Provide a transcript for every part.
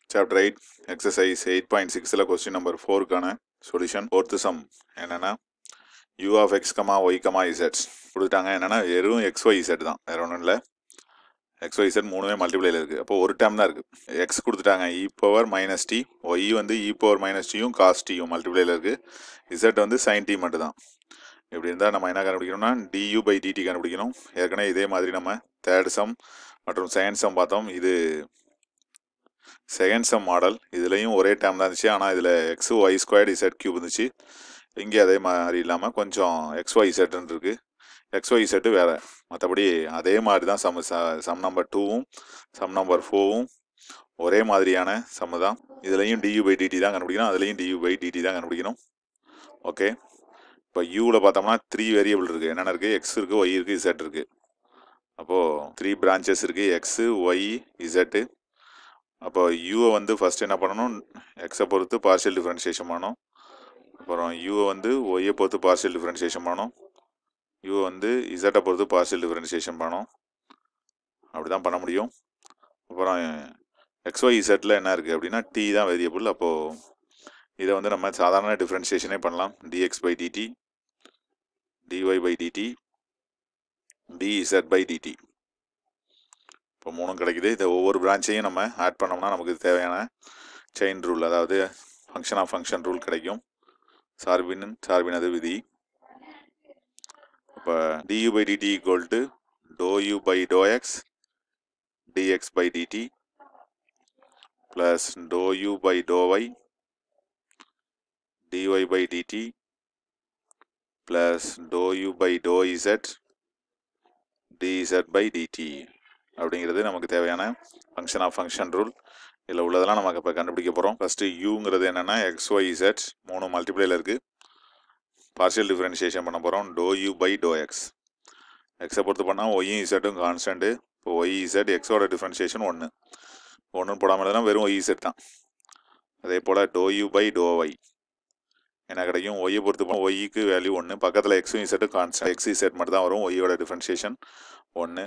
chapter eight exercise eight point சிக்ஸில் question number ஃபோருக்கான solution fourth sum என்னென்னா u of x comma y comma இசட்ஸ் கொடுத்துட்டாங்க என்னென்னா வெறும் எக்ஸ் ஒய் இசட் தான் வேறு ஒன்றும் இல்லை எக்ஸ் ஒய் இசட் மூணுமே மல்டிப்ளைல இருக்குது அப்போ ஒரு டேம் தான் இருக்குது எக்ஸ் கொடுத்துட்டாங்க e power minus t y வந்து இ பவர் மைனஸ் டியும் காஸ் டியும் மல்டிப்ளைல இருக்குது இசட் வந்து சைன் டி மட்டும் தான் இப்படி இருந்தால் நம்ம என்ன கண்டுபிடிக்கணும்னா டியூ பை டிடி கண்டுபிடிக்கணும் ஏற்கனவே இதே மாதிரி நம்ம தேர்ட் சம் மற்றும் செகண்ட் சம் பார்த்தோம் இது செகண்ட் சம் மாடல் இதுலேயும் ஒரே டேம் தான் இருந்துச்சு ஆனால் இதில் x y squared z cube இருந்துச்சு இங்கே அதே மாதிரி இல்லாமல் கொஞ்சம் எக்ஸ் ஒய் செட்டுன்னு இருக்குது எக்ஸ் ஒய் செட்டு வேறு மற்றபடி அதே மாதிரி தான் சம் சம் நம்பர் டூவும் சம் நம்பர் ஃபோவும் ஒரே மாதிரியான சம்மு தான் இதுலேயும் டியூ பை டிடி தான் கண்டுபிடிக்கணும் அதுலேயும் டியூ பை டிடி தான் கண்டுபிடிக்கணும் ஓகே இப்போ யூவில் பார்த்தோம்னா த்ரீ வேரியபிள் இருக்குது என்னென்ன இருக்குது எக்ஸ் இருக்குது ஒய் இருக்குது இசட் இருக்குது அப்போது த்ரீ பிரான்ச்சஸ் இருக்குது எக்ஸு ஒய் இசட்டு அப்போ யூவை வந்து ஃபஸ்ட் என்ன பண்ணணும் எக்ஸை பொறுத்து பார்ஷியல் டிஃப்ரென்ஷியேஷன் பண்ணணும் அப்புறம் யூவை வந்து ஒய்யை பொறுத்து பார்ஷியல் டிஃப்ரென்ஷியேஷன் பண்ணணும் யூவை வந்து இசட்டை பொறுத்து பார்ஷியல் டிஃப்ரென்ஷியேஷன் பண்ணணும் அப்படி தான் பண்ண முடியும் அப்புறம் எக்ஸ்ஒய் இசட்டில் என்ன இருக்குது அப்படின்னா டி தான் வேரியபிள் அப்போது இதை வந்து நம்ம சாதாரண டிஃப்ரென்ஷியேஷனே பண்ணலாம் dx by dt dy by dt dz by dt இப்போ மூணும் கிடைக்குது இதை ஒவ்வொரு பிரான்ச்சையும் நம்ம ஆட் பண்ணோம்னா நமக்கு தேவையான செயின் ரூல் அதாவது ஃபங்க்ஷன் ஆஃப் ஃபங்க்ஷன் ரூல் கிடைக்கும் சார்பின் சார்பினது விதி இப்போ du by dt equal to do u by do x dx by dt plus do u by do y dy by dt plus do u by do z dz by dt அப்படிங்கிறது நமக்கு தேவையான function of function rule இதில் உள்ளதெல்லாம் நமக்கு இப்போ கண்டுபிடிக்க போகிறோம் first யூங்கிறது என்னென்னா எக்ஸ் ஒய் இசட் மூணு மல்டிப்ளைல இருக்குது பார்ஷியல் டிஃப்ரென்ஷியேஷன் பண்ண போகிறோம் do u by do x எக்ஸை பொறுத்து பண்ணால் ஒய்யும் இசட்டும் கான்ஸ்டன்ட்டு இப்போ ஒய் இசட் எக்ஸோட டிஃப்ரென்ஷியேஷன் ஒன்று ஒன்றும் போடாமல் இருந்தால் வெறும் ஒய் இசட் தான் அதே போல் do u by do y என்ன கிடைக்கும் ஒய்யை பொறுத்து போனால் ஒய்க்கு வேல்யூ ஒன்று பக்கத்தில் எக்ஸும் இசட்டும் கான்ஸ்டன்ட் எக்ஸ் இசட் மட்டும் தான் வரும் ஒய்யோட டிஃப்ரென்ஷியேஷன் ஒன்று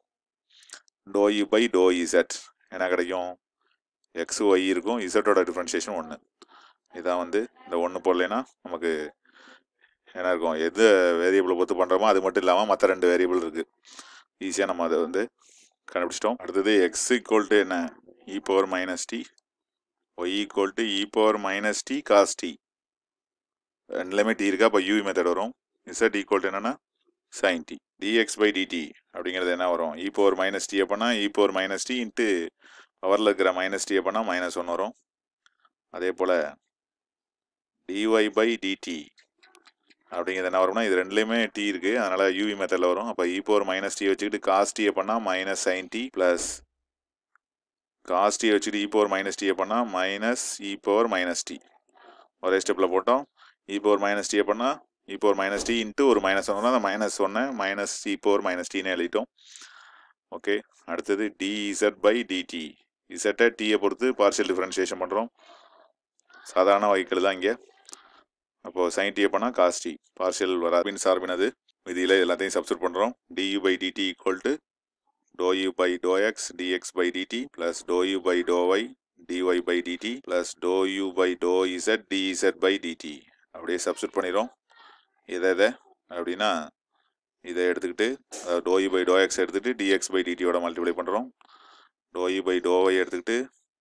do u by do z என்ன கிடைக்கும் எக்ஸ் ஒய் இருக்கும் இசட்டோட டிஃப்ரென்ஷியேஷன் ஒன்று இதான் வந்து இந்த ஒன்று போடலைன்னா நமக்கு என்ன இருக்கும் எது வேரியபிளை பொறுத்து பண்ணுறோமோ அது மட்டும் இல்லாமல் மற்ற ரெண்டு வேரியபிள் இருக்குது ஈஸியாக நம்ம அதை வந்து கண்டுபிடிச்சிட்டோம் அடுத்தது எக்ஸ் ஈக்குவல் டு என்ன e power minus t y equal to e power minus t cos t ரெண்டுலேயுமே டி இருக்கா அப்போ யூ மெத்தட் வரும் இசட் ஈக்குவல் டு என்னென்னா sine t dx by dt அப்படிங்கிறது என்ன வரும் இ பவர் மைனஸ் டி அப்போனா e power minus t into பவரில் இருக்கிற மைனஸ் டி அப்போனா மைனஸ் ஒன் வரும் அதே போல் டிஒய் பை டிடி அப்படிங்கிறது என்ன வரும்னா இது ரெண்டுலேயுமே டி இருக்குது அதனால் யூவி மெத்தடில் வரும் அப்போ இ பவர் மைனஸ் டி வச்சுக்கிட்டு காஸ் டி பண்ணால் minus sine t plus cos t வச்சுட்டு இ பவர் மைனஸ் டி பண்ணால் minus e power minus t ஒரே ஸ்டெப்பில் போட்டோம் இ பவர் மைனஸ் டி பண்ணால் e power minus t into ஒரு மைனஸ் ஒன்று அந்த மைனஸ் ஒன்று மைனஸ் இ பவர் மைனஸ் டின்னு எழுதிட்டோம் ஓகே அடுத்தது டிஇசட் பை டிடி இசட்டை டீயை பொறுத்து பார்ஷியல் டிஃப்ரென்ஷியேஷன் பண்ணுறோம் சாதாரண வைக்கல் தான் இங்கே அப்போது சைன் டியை பண்ணால் காஸ் டி பார்ஷியல் வராபின் சார்பினது விதியில் எல்லாத்தையும் சப்ஸ்டியூட் பண்ணுறோம் du by dt equal to do u by do x dx by dt plus do u by do y dy by dt plus do u by do z dz by dt அப்படியே substitute பண்ணிடுறோம் இதை இதை அப்படின்னா இதை எடுத்துக்கிட்டு do u by do x எடுத்துகிட்டு dx by டிடியோட multiply பண்ணுறோம் do u by do y எடுத்துக்கிட்டு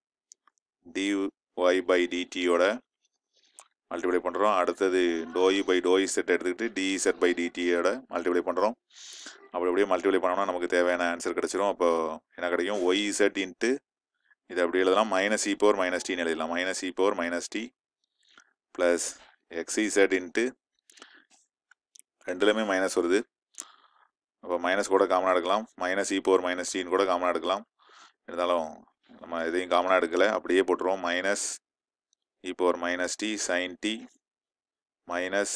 டிஒய் பை டிடியோட மல்டிப்ளை பண்ணுறோம் அடுத்தது do u by do z எடுத்துக்கிட்டு டிஇசட் பை டிடியோட மல்டிப்ளை பண்ணுறோம் அப்படி அப்படியே மல்டிப்ளை பண்ணோம்னா நமக்கு தேவையான ஆன்சர் கிடச்சிரும் அப்போ என்ன கிடைக்கும் ஒய் இசட் இன்ட்டு இது அப்படி எழுதலாம் மைனஸ் இ பவர் மைனஸ் டின்னு எழுதலாம் minus e power minus t plus x z into ரெண்டுலேயுமே மைனஸ் வருது அப்போ மைனஸ் கூட காமனாக எடுக்கலாம் மைனஸ் இ பவர் மைனஸ் டின்னு கூட காமனாக எடுக்கலாம் இருந்தாலும் நம்ம எதையும் காமனாக எடுக்கலை அப்படியே போட்டுருவோம் minus e power minus t sine t minus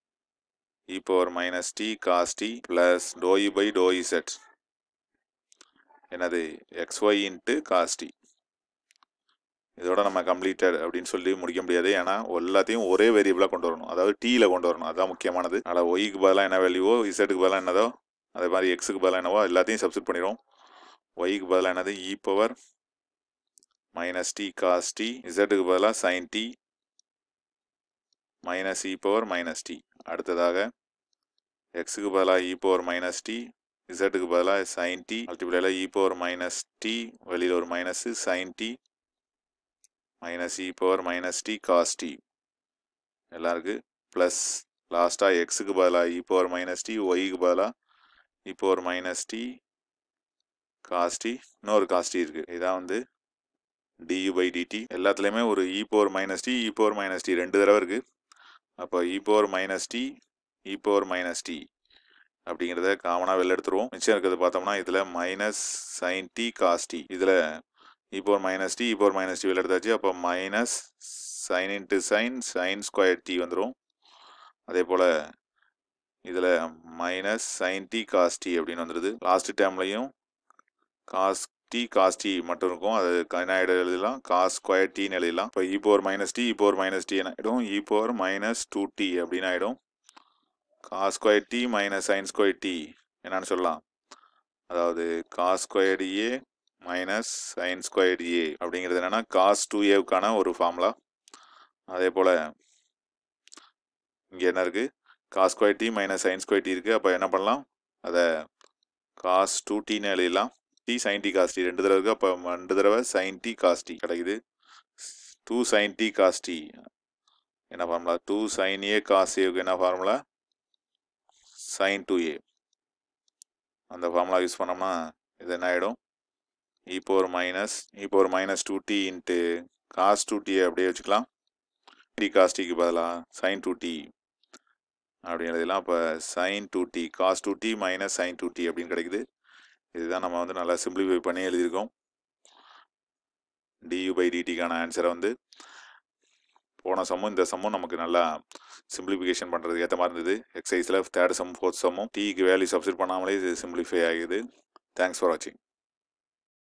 e power minus t cos t plus do e by do z என்னது x y into cos t இதோட நம்ம கம்ப்ளீட்டட் அப்படின்னு சொல்லி முடிக்க முடியாது ஏன்னா எல்லாத்தையும் ஒரே வேரியபிளாக கொண்டு வரணும் அதாவது டீயில் கொண்டு வரணும் அதுதான் முக்கியமானது அதனால் ஒய்க்கு பதிலாக என்ன வேல்யூவோ இசட்டுக்கு பதிலாக என்னதோ அதே மாதிரி எக்ஸுக்கு பதிலாக என்னவோ எல்லாத்தையும் சப்ஸ்டிட் பண்ணிடுவோம் ஒய்க்கு பதிலாக என்னது e power minus t cos t இசட்டுக்கு பதிலாக sine t minus e power minus t அடுத்ததாக எக்ஸுக்கு பதிலாக இ பவர் மைனஸ் டி இசட்டுக்கு பதிலாக சைன் டி மல்டிப்ளைல இ பவர் மைனஸ் டி வெளியில் ஒரு minus sine t minus e power minus t cos t எல்லாம் இருக்கு ப்ளஸ் லாஸ்ட்டாக எக்ஸுக்கு பதிலாக இ பவர் மைனஸ் டி ஒய்க்கு பதிலாக e power minus t cos t இன்னொரு காஸ்டி இருக்குது இதான் வந்து டியூ பை டிடி எல்லாத்துலேயுமே ஒரு e power minus t e power minus t ரெண்டு தடவை இருக்குது அப்போ e power minus t e power minus t அப்படிங்கிறத காமனாக வெளில எடுத்துருவோம் மிச்சம் இருக்கிறது பார்த்தோம்னா இதில் மைனஸ் சைன் டி காஸ்டி இதில் e power minus t e power minus t வெளில எடுத்தாச்சு அப்போ minus sine into sine sine square t வந்துடும் அதே போல் இதில் minus sine t cos t அப்படின்னு வந்துடுது லாஸ்ட் டேர்ம்லையும் காஸ் டி காஸ் டி மட்டும் இருக்கும் அது என்ன ஆகிடும் எழுதலாம் காஸ் ஸ்கொயர் டின்னு எழுதலாம் இப்போ e power minus t e power minus t என்ன ஆகிடும் e power minus two t அப்படின்னு ஆகிடும் cos square t minus sine square t என்னன்னு சொல்லலாம் அதாவது cos squared a minus sine squared a அப்படிங்கிறது என்னென்னா காஸ் டூ ஏவுக்கான ஒரு ஃபார்முலா அதே போல் இங்கே என்ன இருக்குது cos square t minus sine square t இருக்குது அப்போ என்ன பண்ணலாம் அதை காஸ் டூ டின்னு எழுதலாம் t sine t cos t ரெண்டு தடவை இருக்குது அப்போ ரெண்டு தடவை சைன் டி காஸ் டி கிடைக்குது two sine t cos t என்ன formula two sine a cos ஏவுக்கு என்ன ஃபார்முலா சைன் டூ ஏ அந்த ஃபார்முலா யூஸ் பண்ணோம்னா இது என்ன ஆகிடும் e power minus e power minus two t into cos two t அப்படியே வச்சுக்கலாம் டி காஸ் டிக்கு பதிலாக சைன் டூ டி அப்படின்னு எழுதலாம் அப்போ sine two t cos two t minus sine two t அப்படின்னு கிடைக்குது இதுதான் நம்ம வந்து நல்லா சிம்பிளிஃபை பண்ணி எழுதியிருக்கோம் டியூ பை டிடிக்கான ஆன்சரை வந்து போன சம்மும் இந்த சம்மும் நமக்கு நல்லா சிம்பிளிஃபிகேஷன் பண்ணுறதுக்கு ஏற்ற மாதிரி இருந்தது எக்ஸசைஸில் தேர்ட் சம் ஃபோர்த் சம்மும் டீக்கு வேல்யூ சப்ஸ்டிட் பண்ணாமலே இது சிம்பிளிஃபை ஆகுது தேங்க்ஸ் ஃபார் வாட்சிங்